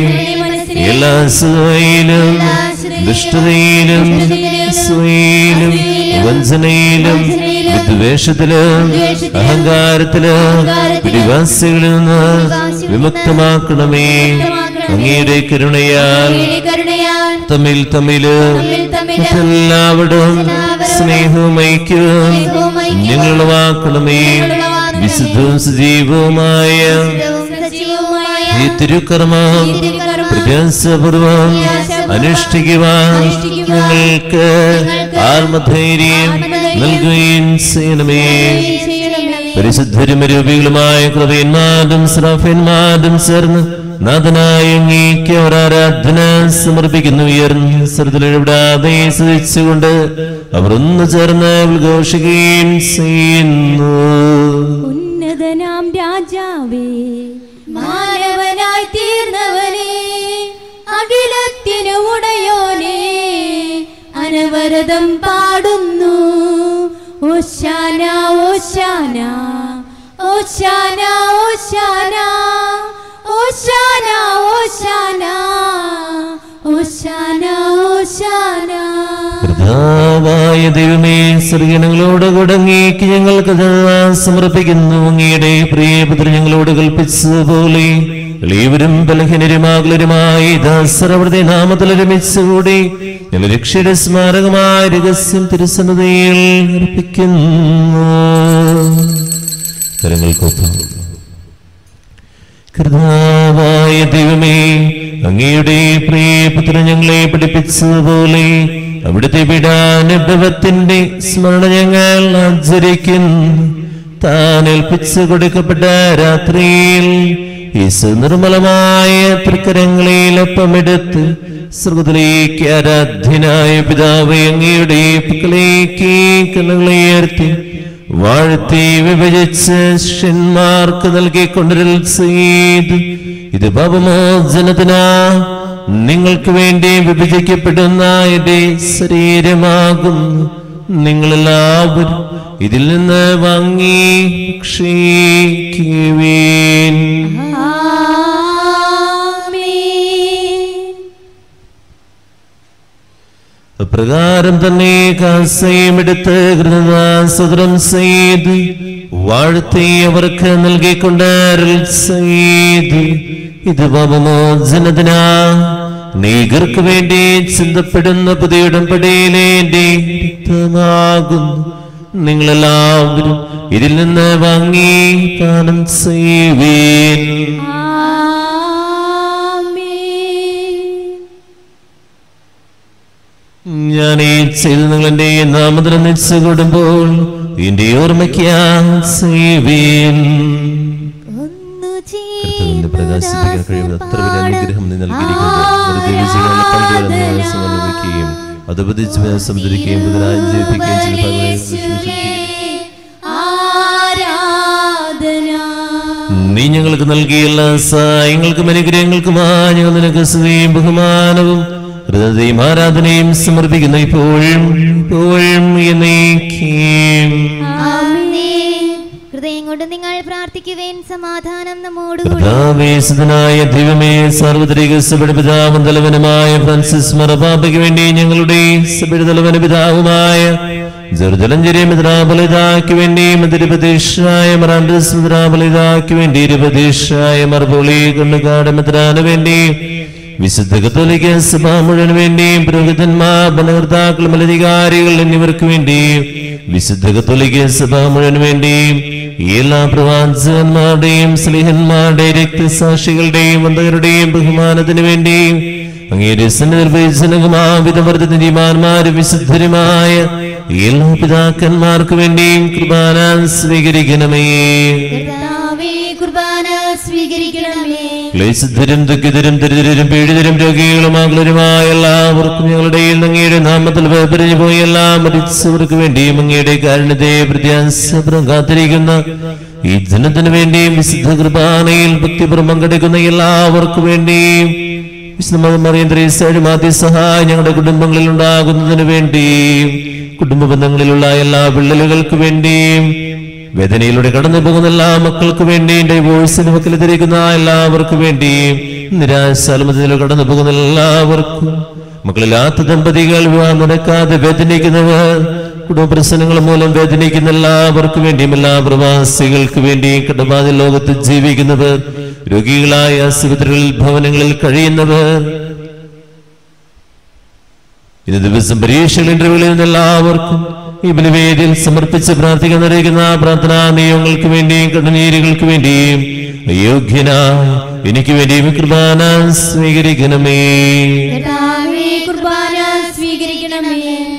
എല്ലാ സുഖയിലും ദുഷ്ടതയിലും സ്വയിലും വഞ്ചനയിലും വിദ്വേഷത്തിലും അഹങ്കാരത്തിലും പിടിവാസികളിൽ നിന്ന് വിമുക്തമാക്കണമേ അങ്ങയുടെ കരുണയാൽ അങ്ങയുടെ കരുണയാൽ തമ്മിൽ തമ്മില് എല്ലാവരും സ്നേഹവും ഐക്യവും ഞങ്ങളുളവാക്കണമേ വിശുദ്ധവും സജീവവുമായ സജീവമായ ഈ തിരുക്കർമ്മം പ്രയാസപൂർവം അനുഷ്ഠിക്കുവാൻ ഞങ്ങൾക്ക് ആത്മധൈര്യം നൽകുകയും ചെയ്യണമേ പരിശുദ്ധരും രൂപികളുമായ കൃപയന്മാരും ശ്രാഫന്മാരും ചേർന്ന് നാഥനായ അങ്ങേക്ക് അവർ ആരാധന സമർപ്പിക്കുന്നു ഉയർന്ന് സ്ഥലത്തിലിടാതെ സ്തുതിച്ചുകൊണ്ട് അവർ ഒന്ന് ചേർന്ന് ഉദ്ഘോഷിക്കുകയും ചെയ്യുന്നു ഉന്നതനാം രാജാവേ മാനവനായി തീർന്നവനെ അഖിലത്തിനു ഉടയോനെ അനവരതം പാടുന്നു ഓശാന ഓശാന ഓശാന ഓശാന ഓശാന ഓശാന ഓശാന ഓശാന കർത്താവായ ദൈവമേ സ്ത്രീജനങ്ങളോട് കുടങ്ങേക്ക് ഞങ്ങൾക്ക് ദാ സമർപ്പിക്കുന്നു അങ്ങയുടെ പ്രിയപുത്ര ഞങ്ങളോട് കൽപ്പിച്ചതുപോലെ എളിയവരും ബലഹീനരുമാകുലരുമായി ദാസരവൃതി നാമത്തിൽ ഒരുമിച്ചുകൂടി ഞങ്ങൾ രക്ഷയുടെ സ്മാരകമായ രഹസ്യം തിരുസന്നതയിൽ അർപ്പിക്കുന്നു കരങ്ങൾക്കൊപ്പം കർത്താവായ ദൈവമേ അങ്ങയുടെ പ്രിയപുത്രൻ ഞങ്ങളെ പഠിപ്പിച്ചതുപോലെ അവിടുത്തെ പീഡാനുഭവത്തിന്റെ സ്മരണ ഞങ്ങൾ ആചരിക്കുന്നു താൻ ഏൽപ്പിച്ചു കൊടുക്കപ്പെട്ട രാത്രിയിൽ യേശു നിർമ്മലമായ തൃക്കരങ്ങളിലൊപ്പമെടുത്ത് സ്വർഗത്തിലേക്ക് ആരാധ്യനായ പിതാവ് അങ്ങയുടെ പക്കലേക്ക് കണ്ണുകളെ ഉയർത്തി വാഴ്ത്തി വിഭജിച്ച് ശിഷ്യന്മാർക്ക് നൽകിക്കൊണ്ടിരൽ ചെയ്തു ഇത് പാപമോചനത്തിനാ നിങ്ങൾക്ക് വേണ്ടി വിഭജിക്കപ്പെടുന്ന എന്റെ ശരീരമാകുന്നു നിങ്ങളെല്ലാവരും ഇതിൽ നിന്ന് വാങ്ങി ഭക്ഷിക്കുവീൻ പ്രകാരം തന്നെ കാസയും എടുത്ത് ഹൃദയാസുദ്രം ചെയ്ത് വാഴ്ത്തി അവർക്ക് നൽകിക്കൊണ്ട് അരുൾ ചെയ്തു ഇത് പാപമോചനത്തിനാ നീകർക്ക് വേണ്ടി ചിന്തപ്പെടുന്ന പുതിയ ഉടമ്പടിയിലെ എന്റെ രക്തമാകുന്നു നിങ്ങളെല്ലാവരും ഇതിൽ നിന്ന് വാങ്ങി പാനം ചെയ്യുവീൻ ഞാൻ ഈ ചെയ്ത് നിങ്ങൾ എന്റെ നാമത്തിൽ നിച്ച് കൊടുമ്പോൾ എന്റെ ഓർമ്മയ്ക്കാ ചെയ്യുവീൻ ഒന്നു കർത്താവിന്റെ പ്രകാശിപ്പിക്കാൻ കഴിയുന്ന അത്ര വലിയ അനുഗ്രഹം നീ നൽകിയിരിക്കുന്നു വെറുതെ വിജയങ്ങളെ പങ്കുവരുന്ന സമർപ്പിക്കുകയും അത് പതിച്ച് സമുദ്രിക്കുകയും ബുധനായി ജീവിപ്പിക്കുകയും ചില ഭാഗങ്ങളെ വിശ്വസിക്കുകയും ആരാധന നീ ഞങ്ങൾക്ക് നൽകിയ എല്ലാ സഹായങ്ങൾക്കും അനുഗ്രഹങ്ങൾക്കുമായി ഞങ്ങൾ നിനക്ക് സ്തുതിയും ബഹുമാനവും ഹൃദയയും ആരാധനയും സമർപ്പിക്കുന്നു ഇപ്പോഴും ഇപ്പോഴും എന്നേക്കും ആമേൻ. ഹൃദയം കൊണ്ട് നിങ്ങൾ പ്രാർത്ഥിക്കുവേൻ സമാധാനം നമ്മോടുകൂടി കർത്താവേശനായ ദൈവമേ സാർവത്രിക സഭയുടെ പിതാവും തലവനുമായ ഫ്രാൻസിസ് മറപാപ്പയ്ക്ക് വേണ്ടി ഞങ്ങളുടെ സഭയുടെ തലവന പിതാവുമായ ജർജലഞ്ചേരി മിത്രാപലിതാക്ക് വേണ്ടി മതിരുപതീഷായ മറാൻഡസ് മിത്രാപലിതാക്ക് വേണ്ടി ഇരുപതീഷായ മർബോളി കണ്ണുകാട് മിത്രാന് വേണ്ടി വിശുദ്ധ കത്തോലിക്ക സഭ മുഴുവൻ വേണ്ടിയും പുരോഹിതന്മാർ ഭരണകർത്താക്കൾ മലധികാരികൾ എന്നിവർക്ക് വേണ്ടി വിശുദ്ധ കത്തോലിക്ക സഭ മുഴുവൻ വേണ്ടിയും എല്ലാ പ്രവാചകന്മാരുടെയും സ്നേഹന്മാരുടെയും രക്തസാക്ഷികളുടെയും വന്ധകരുടെയും ബഹുമാനത്തിന് വേണ്ടിയും അങ്ങയുടെ സന്നിധിമാവിധവർദ്ധ നീതിമാന്മാരും വിശുദ്ധരുമായ എല്ലാ പിതാക്കന്മാർക്ക് വേണ്ടിയും കൃപാന സ്വീകരിക്കണമേ കർത്താവേ കുർബാന സ്വീകരിക്കണമേ ക്ലേശിതരും ദുഃഖിതരും ദരിദ്രരും പീഡിതരും രോഗികളും ആകുലരുമായ എല്ലാവർക്കും ഞങ്ങളുടെ അങ്ങയുടെ നാമത്തിൽ വേർപിരിഞ്ഞു പോയി എല്ലാ മരിച്ചവർക്ക് വേണ്ടിയും അങ്ങയുടെ കാരണത്തെ പ്രത്യാശപുറം കാത്തിരിക്കുന്ന ഈ ജനത്തിനു വേണ്ടിയും വിശുദ്ധ കൃപാനയിൽ ഭക്തിപുറം പങ്കെടുക്കുന്ന എല്ലാവർക്കും വേണ്ടിയും വിശുദ്ധമറിയന്ത്രീസയുടെ ആദ്യ സഹായം ഞങ്ങളുടെ കുടുംബങ്ങളിൽ ഉണ്ടാകുന്നതിന് വേണ്ടിയും കുടുംബ ബന്ധങ്ങളിലുള്ള എല്ലാ വിള്ളലുകൾക്ക് വേണ്ടിയും വേദനയിലൂടെ കടന്നു പോകുന്ന എല്ലാ മക്കൾക്ക് വേണ്ടിയും ഡൈവോഴ്സിന് മക്കളെതിരിക്കുന്ന എല്ലാവർക്കും വേണ്ടിയും നിരാശാലുമതിലൂടെ കടന്നു പോകുന്ന എല്ലാവർക്കും മക്കളില്ലാത്ത ദമ്പതികൾ വിവാഹം നടക്കാതെ വേദനിക്കുന്നവർ കുടുംബ പ്രശ്നങ്ങൾ മൂലം വേദനിക്കുന്ന എല്ലാവർക്കും വേണ്ടിയും എല്ലാ പ്രവാസികൾക്ക് വേണ്ടിയും കടബാധ ലോകത്ത് ജീവിക്കുന്നവർ രോഗികളായ ആശുപത്രികളിൽ ഭവനങ്ങളിൽ കഴിയുന്നവർ ഇന്ന് ദിവസം പരീക്ഷകൾ ഇന്റർവ്യൂവിൽ നിന്ന് എല്ലാവർക്കും ഈ ബലിവേദിയിൽ സമർപ്പിച്ച് പ്രാർത്ഥിക്കാൻ നിറയുന്ന പ്രാർത്ഥനാ നിയമങ്ങൾക്ക് വേണ്ടിയും കണ്ണുനീരുകൾക്ക് വേണ്ടിയും അയോഗ്യനായ എനിക്ക് വേണ്ടിയും കൃപാന സ്വീകരിക്കണമേ കർത്താവേ കുർബാന സ്വീകരിക്കണമേ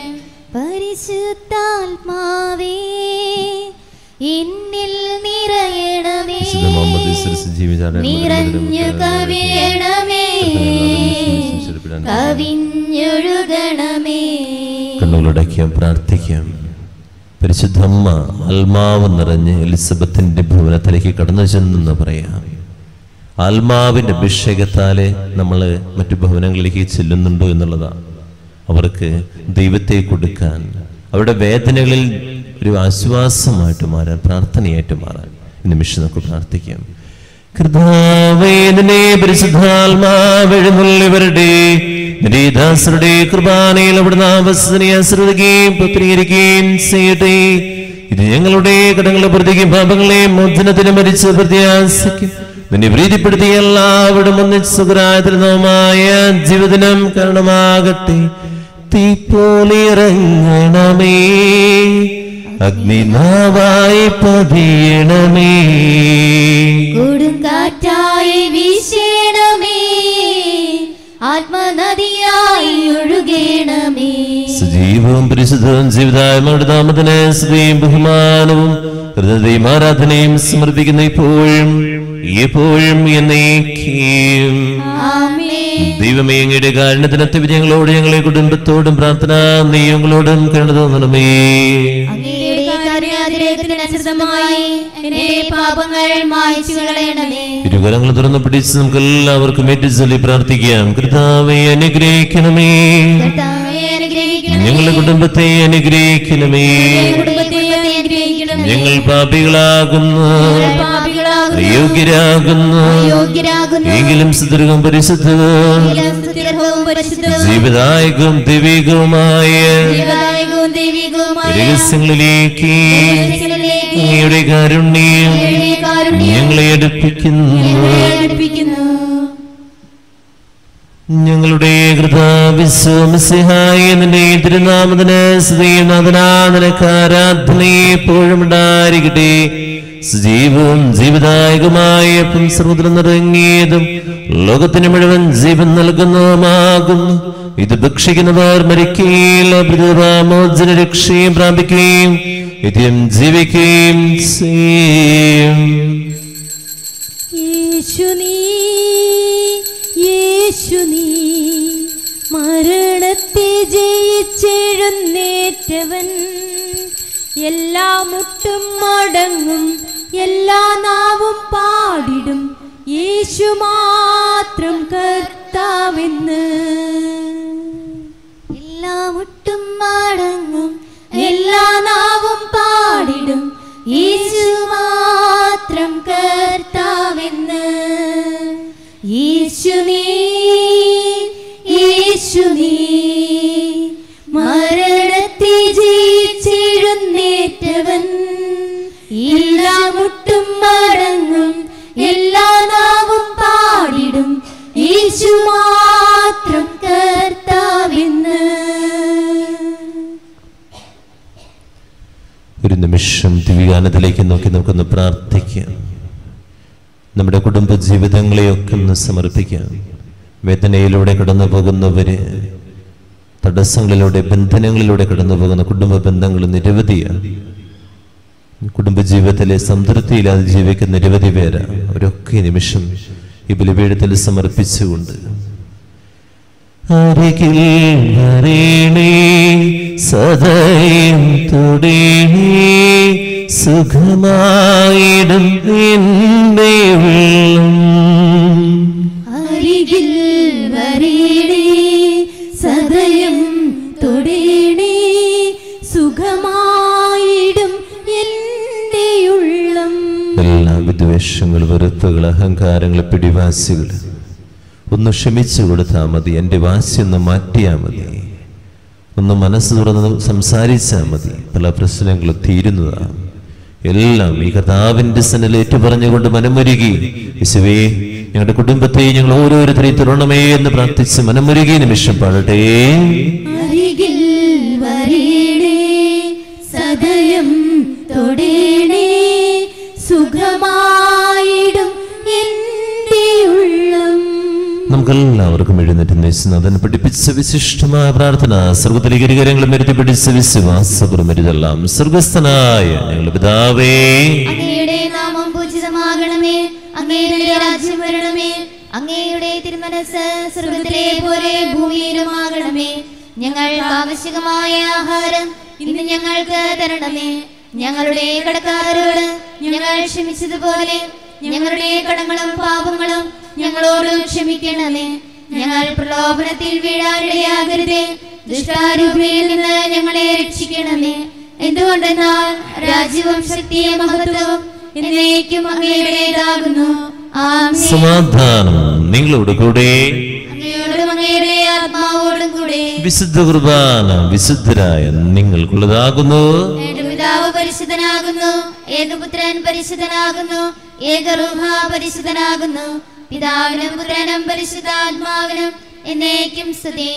പരിശുദ്ധാത്മാവേ എന്നിൽ നിറയണമേ വിശുദ്ധ മുഹമ്മദ് ഇസ്രസ് ജീവിതാടൻ നിറഞ്ഞു കവിയണമേ കവിഞ്ഞൊഴുകണമേ കണ്ണുകളടയ്ക്കാം പ്രാർത്ഥിക്കാം പരിശുദ്ധമ്മ ആത്മാവ് നിറഞ്ഞ് എലിസബത്തിന്റെ ഭവനത്തിലേക്ക് കടന്നു ചെന്നെന്ന് പറയാം ആത്മാവിന്റെ അഭിഷേകത്താലെ നമ്മൾ മറ്റു ഭവനങ്ങളിലേക്ക് ചെല്ലുന്നുണ്ടോ എന്നുള്ളതാണ് അവർക്ക് ദൈവത്തെ കൊടുക്കാൻ അവരുടെ വേദനകളിൽ ഒരു ആശ്വാസമായിട്ട് മാറാൻ പ്രാർത്ഥനയായിട്ട് മാറാൻ ഈ നിമിഷം നമുക്ക് പ്രാർത്ഥിക്കാം കൃതാവേദനെ പരിശുദ്ധാത്മാവെഴുന്നള്ളിവരുടെ ദാസരുടെ കൃപാനയിൽ അവിടുന്ന് ആവസ്ഥനെ ശ്രദ്ധിക്കുകയും പത്രീകരിക്കുകയും ചെയ്യട്ടെ ഇത് ഞങ്ങളുടെ കടങ്ങളെ പ്രതിക്കും പാപങ്ങളെ മോചനത്തിന് മരിച്ച പ്രത്യാശയ്ക്കും നിന്നെ പ്രീതിപ്പെടുത്തിയ എല്ലാവരും ഒന്നിച്ചുതരാതിരുന്നതുമായ ജീവിതനം കാരണമാകട്ടെ തീപ്പോലിറങ്ങണമേ അഗ്നിനാവായി പതിയണമേ കൊടുങ്കാറ്റായി വീശണമേ ആത്മനദിയായി ഒഴുകണമേ സജീവവും പരിശുദ്ധവും ജീവിതാത്മാരുടെ നാമത്തിന് സ്തുതിയും ബഹുമാനവും ഹൃദയയും ആരാധനയും സമർപ്പിക്കുന്ന ഇപ്പോഴും എപ്പോഴും എന്നേക്കും ദൈവമേ അങ്ങയുടെ കാരണത്തിനത്തെ ഞങ്ങളോട് ഞങ്ങളെ കുടുംബത്തോടും പ്രാർത്ഥന നെയ്യങ്ങളോടും കരുണ തോന്നണമേ അങ്ങയുടെ കാരുണ്യാതിരേകത്തിനനുസൃതമായി എന്റെ പാപങ്ങൾ മായ്ച്ചു കളയണമേ ഇരുകരങ്ങൾ തുറന്ന് പിടിച്ച് നമുക്ക് എല്ലാവർക്കും ഏറ്റുചൊല്ലി പ്രാർത്ഥിക്കാം കർത്താവെ അനുഗ്രഹിക്കണമേ കർത്താവേ അനുഗ്രഹിക്കണമേ ഞങ്ങളുടെ കുടുംബത്തെ അനുഗ്രഹിക്കണമേ കുടുംബത്തെ അനുഗ്രഹിക്കണമേ ഞങ്ങൾ പാപികളാകുന്നു പാപികളാകുന്നു യോഗ്യരാകുന്നു യോഗ്യരാകുന്നു യോഗ്യരാകുന്നു എങ്കിലും സുദീർഘം പരിശുദ്ധവും സ്തുത്യർഹവും പരിശുദ്ധവും ജീവദായകവും ദൈവികവുമായ ദൈവദായകവും ദൈവികവുമായ രഹസ്യങ്ങളിലേക്ക് രഹസ്യങ്ങളിലേക്ക് അങ്ങയുടെ കാരുണ്യം അങ്ങയുടെ കാരുണ്യം ഞങ്ങളെ അടുപ്പിക്കുന്നു ഞങ്ങളെ അടുപ്പിക്കുന്നു ഞങ്ങളുടെ കൃതാവിശ്വമസിഹായ നിന്റെ തിരുനാമത്തിന് സ്ത്രീനാഥനാഥനക്ക് ആരാധനയെ എപ്പോഴും ഉണ്ടായിരിക്കട്ടെ സജീവവും ജീവദായകമായ സർവ്വതിലും നിറങ്ങിയതും ലോകത്തിന് മുഴുവൻ ജീവൻ നൽകുന്നതുമാകുന്നു ഇത് ഭക്ഷിക്കുന്നവർ മരിക്കുകയില്ല മോചന രക്ഷയും പ്രാപിക്കുകയും നിത്യം ജീവിക്കുകയും ചെയ്യും യേശു നീ യേശു നീ മരണത്തെ ജയിച്ചെഴുന്നേറ്റവൻ എല്ലാ മുട്ടും മടങ്ങും എല്ലാ നാവും പാടിടും യേശു മാത്രം കർത്താവെന്ന് എല്ലാ മുട്ടും മടങ്ങും എല്ലാ നാവും പാടിടും യേശു മാത്രം കർത്താവെന്ന് യേശു നീ യേശു നീ മരണത്തെ ജയിച്ചെഴുന്നേറ്റവൻ എല്ലാ മുട്ടും മടങ്ങും എല്ലാ നാവും പാടിടും യേശു മാത്രം കർത്താവെന്ന് ഒരു നിമിഷം ദിവ്യഗാനത്തിലേക്ക് നോക്കി നമുക്കൊന്ന് പ്രാർത്ഥിക്കാം നമ്മുടെ കുടുംബ ജീവിതങ്ങളെയൊക്കെ ഒന്ന് സമർപ്പിക്കാം വേദനയിലൂടെ കടന്നു പോകുന്നവര് തടസ്സങ്ങളിലൂടെ ബന്ധനങ്ങളിലൂടെ കടന്നു പോകുന്ന കുടുംബ ബന്ധങ്ങൾ നിരവധിയാണ് കുടുംബജീവിതത്തിലെ സംതൃപ്തിയില്ലാതെ ജീവിക്കുന്ന നിരവധി പേര് അവരൊക്കെ ഈ നിമിഷം ഈ ബലിപീഠത്തിൽ സമർപ്പിച്ചുകൊണ്ട് അരികിൽ വരേണേ സദയം തുടേണേ സുഖമായിടും എൻ്റെ ഉള്ളം അരികിൽ വരേണേ സദയം തൊടേണേ സുഖമായിടും എൻ്റെ ഉള്ളം എല്ലാ വിദ്വേഷങ്ങൾ വെറുപ്പുകൾ അഹങ്കാരങ്ങൾ പിടിവാശികൾ ഒന്ന് ക്ഷമിച്ചു കൊടുത്താൽ മതി എൻ്റെ വാശി ഒന്ന് മാറ്റിയാൽ മതി ഒന്ന് മനസ്സ് തുറന്ന് സംസാരിച്ചാൽ മതി പല പ്രശ്നങ്ങളും തീരുന്നതാണ് എല്ലാം ഈ കഥാവിന്റെ സനൽ ഏറ്റുപറഞ്ഞുകൊണ്ട് മനമൊരുകി യേശുവേ ഞങ്ങളുടെ കുടുംബത്തെ ഞങ്ങൾ ഓരോരുത്തരെയും തുറണമേ എന്ന് പ്രാർത്ഥിച്ച് മനമൊരുകി നിമിഷം പാടട്ടെ അരികിൽ വരേണേ സദയം തൊടേണേ സുഖമായിടും എൻ്റെ ഉള്ളം നമുക്കെല്ലാവർക്കും എഴുന്നേറ്റ് യേശുനാഥൻ പഠിപ്പിച്ച വിശിഷ്ടമായ പ്രാർത്ഥന സർവത്തിലേക്ക് ഇരുകരങ്ങളും വരുത്തി പിടിച്ച വിശ്വാസപുറമരുതെല്ലാം സ്വർഗസ്ഥനായ ഞങ്ങളുടെ പിതാവേ അങ്ങയുടെ നാമം പൂജിതമാകണമേ അങ്ങയുടെ രാജ്യം വരണമേ അങ്ങയുടെ തിരുമനസ് സ്വർഗത്തിലെ പോലെ ഭൂമിയിലുമാകണമേ ഞങ്ങൾക്ക് ആവശ്യകമായ ആഹാരം ഇന്ന് ഞങ്ങൾക്ക് തരണമേ ഞങ്ങളുടെ കടക്കാരോട് ഞങ്ങൾ ക്ഷമിച്ചതുപോലെ ഞങ്ങളുടെ കടങ്ങളും പാപങ്ങളും ഞങ്ങളോട് ക്ഷമിക്കണമേ ഞങ്ങൾ പ്രലോഭനത്തിൽ വീഴാനിടയാകരുതേ ദുഷ്ടാരൂപിയിൽ നിന്ന് ഞങ്ങളെ രക്ഷിക്കണമേ എന്തുകൊണ്ടെന്നാൽ രാജ്യവും ശക്തിയും മഹത്വവും എന്നേക്കും അങ്ങയുടേതാകുന്നു ആമേൻ. സമാധാനം നിങ്ങളോട് കൂടെ അങ്ങയോടും അങ്ങയുടെ ആത്മാവോടും കൂടെ വിശുദ്ധ കുർബാന വിശുദ്ധരായ നിങ്ങൾക്കുള്ളതാകുന്നു ഏക പിതാവ് പരിശുദ്ധനാകുന്നു ഏകപുത്രൻ പരിശുദ്ധനാകുന്നു ഏകറുഹ പരിശുദ്ധനാകുന്നു പിതാവിനും പുത്രനും പരിശുദ്ധാത്മാവിനും എന്നേക്കും സ്തുതി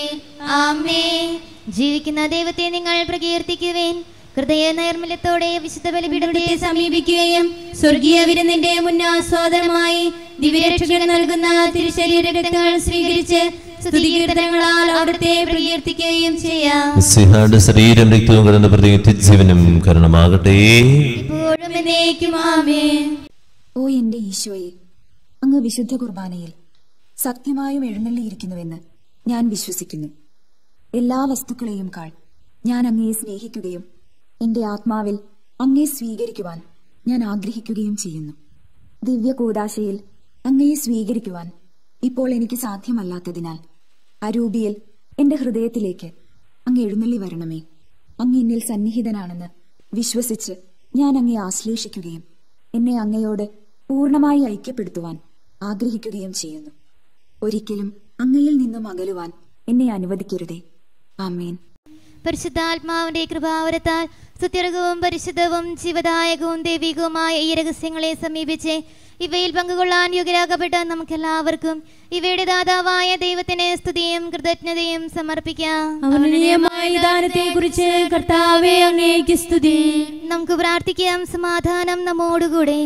ആമേ ജീവിക്കുന്ന ദൈവത്തെ നിങ്ങൾ പ്രകീർത്തിക്കുവേൻ ഹൃദയ നൈർമല്യത്തോടെ വിശുദ്ധ ബലിപീഠത്തെ സമീപിക്കുകയും സ്വർഗീയ വിരുന്നിന്റെ മുന്നാസ്വാദനമായി ദിവ്യരക്ഷകൻ നൽകുന്ന തിരുശരീര രക്തങ്ങൾ സ്വീകരിച്ച് സ്തുതികീർത്തനങ്ങളാൽ അവിടുത്തെ പ്രകീർത്തിക്കുകയും ചെയ്യാം മിശിഹായുടെ ശരീരം രക്തവും കിടന്ന പ്രതി നിത്യജീവനും കരണമാകട്ടെ ഇപ്പോഴും എന്നേക്കും ആമേൻ ഓ എന്റെ ഈശോയെ അങ്ങ് വിശുദ്ധ കുർബാനയിൽ സത്യമായും എഴുന്നള്ളിയിരിക്കുന്നുവെന്ന് ഞാൻ വിശ്വസിക്കുന്നു എല്ലാ വസ്തുക്കളെയും കാൾ ഞാൻ അങ്ങയെ സ്നേഹിക്കുകയും എന്റെ ആത്മാവിൽ അങ്ങയെ സ്വീകരിക്കുവാൻ ഞാൻ ആഗ്രഹിക്കുകയും ചെയ്യുന്നു ദിവ്യ കൂടാശയിൽ അങ്ങയെ സ്വീകരിക്കുവാൻ ഇപ്പോൾ എനിക്ക് സാധ്യമല്ലാത്തതിനാൽ അരൂപിയിൽ എന്റെ ഹൃദയത്തിലേക്ക് അങ്ങ് എഴുന്നള്ളി വരണമേ അങ്ങ് എന്നിൽ സന്നിഹിതനാണെന്ന് വിശ്വസിച്ച് ഞാൻ അങ്ങയെ ആശ്ലേഷിക്കുകയും എന്നെ അങ്ങയോട് പൂർണ്ണമായി ഐക്യപ്പെടുത്തുവാൻ ആഗ്രഹിക്കുകയും ചെയ്യുന്നു ഒരിക്കലും അങ്ങയിൽ നിന്നും അകലുവാൻ എന്നെ അനുവദിക്കരുതേ ആമേൻ പരിശുദ്ധാത്മാവിന്റെ കൃപാവരത്താൽ സുത്യർഗവും പരിശുദ്ധവും ജീവദായകവും ദൈവികവുമായ ഈ രഹസ്യങ്ങളെ സമീപിച്ച് ഇവയിൽ പങ്കുകൊള്ളാൻ യോഗ്യരാക്കപ്പെട്ട നമുക്കെല്ലാവർക്കും ഇവയുടെ ദാതാവായ ദൈവത്തിന് സ്തുതിയും കൃതജ്ഞതയും സമർപ്പിക്കാം അവർണീയമായ ദാനത്തെ കുറിച്ച് കർത്താവെ അങ്ങേക്ക് സ്തുതി നമുക്ക് പ്രാർത്ഥിക്കാം സമാധാനം നമ്മോടുകൂടെ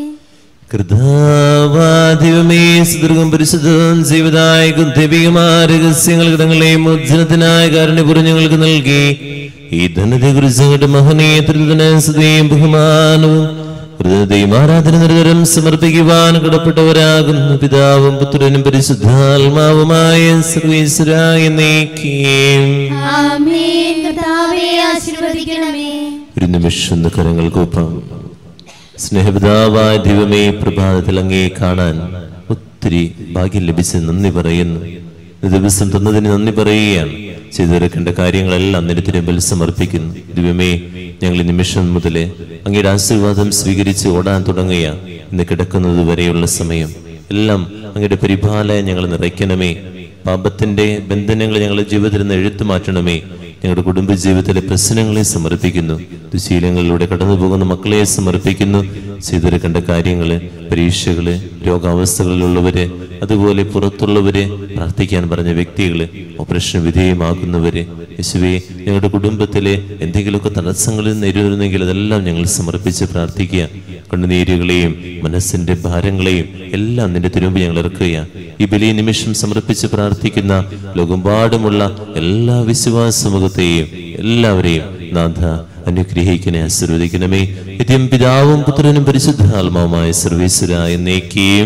കൃതാവാദിവമേ സുദീർഘം പരിശുദ്ധവും ജീവദായകം ദൈവികമായ രഹസ്യങ്ങൾ ഘടങ്ങളെയും ഉജ്ജനത്തിനായ കാരണപുരം ഞങ്ങൾക്ക് നൽകി ഈ ധനത്തെ കുറിച്ച് അങ്ങോട്ട് മഹനീയത്തിന് സ്തുതിയും ബഹുമാനവും ഹൃദയത്തെയും ആരാധന നിരന്തരം സമർപ്പിക്കുവാൻ കടപ്പെട്ടവരാകുന്നു പിതാവും പുത്രനും പരിശുദ്ധാത്മാവുമായ സർവീശ്വരായ നീക്കിയും ആമേൻ കർത്താവെ ആശീർവദിക്കണമേ ഒരു നിമിഷം ഒന്ന് കരങ്ങൾ കൂപ്പാം സ്നേഹപിതാവായ ദൈവമേ പ്രഭാതത്തിൽ അങ്ങേ കാണാൻ ഒത്തിരി ഭാഗ്യം ലഭിച്ച് നന്ദി പറയുന്നു ഈ ദിവസം തന്നതിന് നന്ദി പറയുകയാണ് ചെയ്തിറക്കേണ്ട കാര്യങ്ങളെല്ലാം നിരത്തിനുമ്പിൽ സമർപ്പിക്കുന്നു ദൈവമേ ഞങ്ങൾ ഈ നിമിഷം മുതലേ അങ്ങയുടെ ആശീർവാദം സ്വീകരിച്ച് ഓടാൻ തുടങ്ങുക ഇന്ന് കിടക്കുന്നത് വരെയുള്ള സമയം എല്ലാം അങ്ങയുടെ പരിപാലന ഞങ്ങൾ നിറയ്ക്കണമേ പാപത്തിന്റെ ബന്ധനങ്ങൾ ഞങ്ങളുടെ ജീവിതത്തിൽ നിന്ന് എഴുത്തു മാറ്റണമേ ഞങ്ങളുടെ കുടുംബ ജീവിതത്തിലെ പ്രശ്നങ്ങളെ സമർപ്പിക്കുന്നു ദുശീലങ്ങളിലൂടെ കടന്നു പോകുന്ന മക്കളെ സമർപ്പിക്കുന്നു ചെയ്തെടുക്കേണ്ട കാര്യങ്ങള് പരീക്ഷകള് രോഗാവസ്ഥകളിലുള്ളവര് അതുപോലെ പുറത്തുള്ളവര് പ്രാർത്ഥിക്കാൻ പറഞ്ഞ വ്യക്തികള് ഓപ്പറേഷൻ വിധേയമാക്കുന്നവര് യേശുവെ ഞങ്ങളുടെ കുടുംബത്തിലെ എന്തെങ്കിലുമൊക്കെ തടസ്സങ്ങൾ നേരിടുന്നെങ്കിൽ അതെല്ലാം ഞങ്ങൾ സമർപ്പിച്ച് പ്രാർത്ഥിക്കുക കണ്ണുനീരുകളെയും മനസ്സിന്റെ ഭാരങ്ങളെയും എല്ലാം നിന്റെ തിരുമ്പ് ഞങ്ങൾ ഇറക്കുക ഈ ബലിയ നിമിഷം സമർപ്പിച്ച് പ്രാർത്ഥിക്കുന്ന ലോകമ്പാടുമുള്ള എല്ലാ വിശ്വാസമുഖത്തെയും എല്ലാവരെയും നാഥ അനുഗ്രഹിക്കണേ ആശീർവദിക്കണമേ നിത്യം പിതാവും പുത്രനും പരിശുദ്ധാത്മാവുമായ സർവീശ്വരായ എന്നേക്കെയും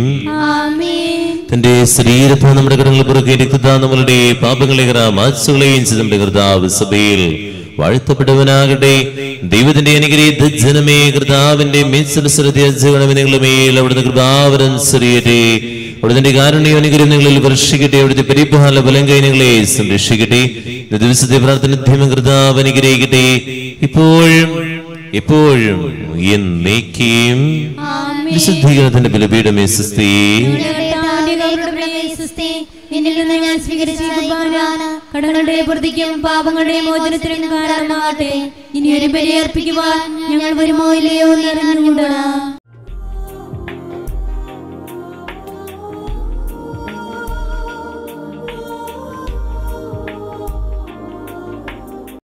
തന്റെ ശരീരത്തെ നമ്മുടെ കടങ്ങൾ പുറകെ രക്തത നമ്മളുടെ പാപങ്ങളെ മാച്ചുകളെയും ചെയ്ത് നമ്മുടെ കർത്താവ് സഭയിൽ വാഴ്ത്തപ്പെട്ടവനാകട്ടെ ദൈവത്തിന്റെ അനുഗ്രഹീത ജനമേ കർത്താവിന്റെ മേൽ അവിടുന്ന് കൃപാവരം ചെറിയട്ടെ അവിടുത്തെ കാരുണ്യ അനുഗ്രഹം നിങ്ങളിൽ വർഷിക്കട്ടെ അവിടുത്തെ പരിപാല ബലം കൈനങ്ങളെ സംരക്ഷിക്കട്ടെ ഇന്ന് ദിവസത്തെ പ്രാർത്ഥന കർത്താവ് അനുഗ്രഹിക്കട്ടെ ഇപ്പോഴും എപ്പോഴും എന്നേക്കും വിശുദ്ധീകരണത്തിന്റെ ബലപീഠമേ സുസ്ഥി നിന്നിൽ നിന്ന് ഞാൻ സ്വീകരിച്ച കുർബാന കടങ്ങളുടെ പ്രതിക്കും പാപങ്ങളുടെ മോചനത്തിനും കാരണമാകട്ടെ ഇനി ഒരു ബലി അർപ്പിക്കുവാൻ ഞങ്ങൾ വരുമോ ഇല്ലയോ എന്ന് അറിഞ്ഞുകൂടാ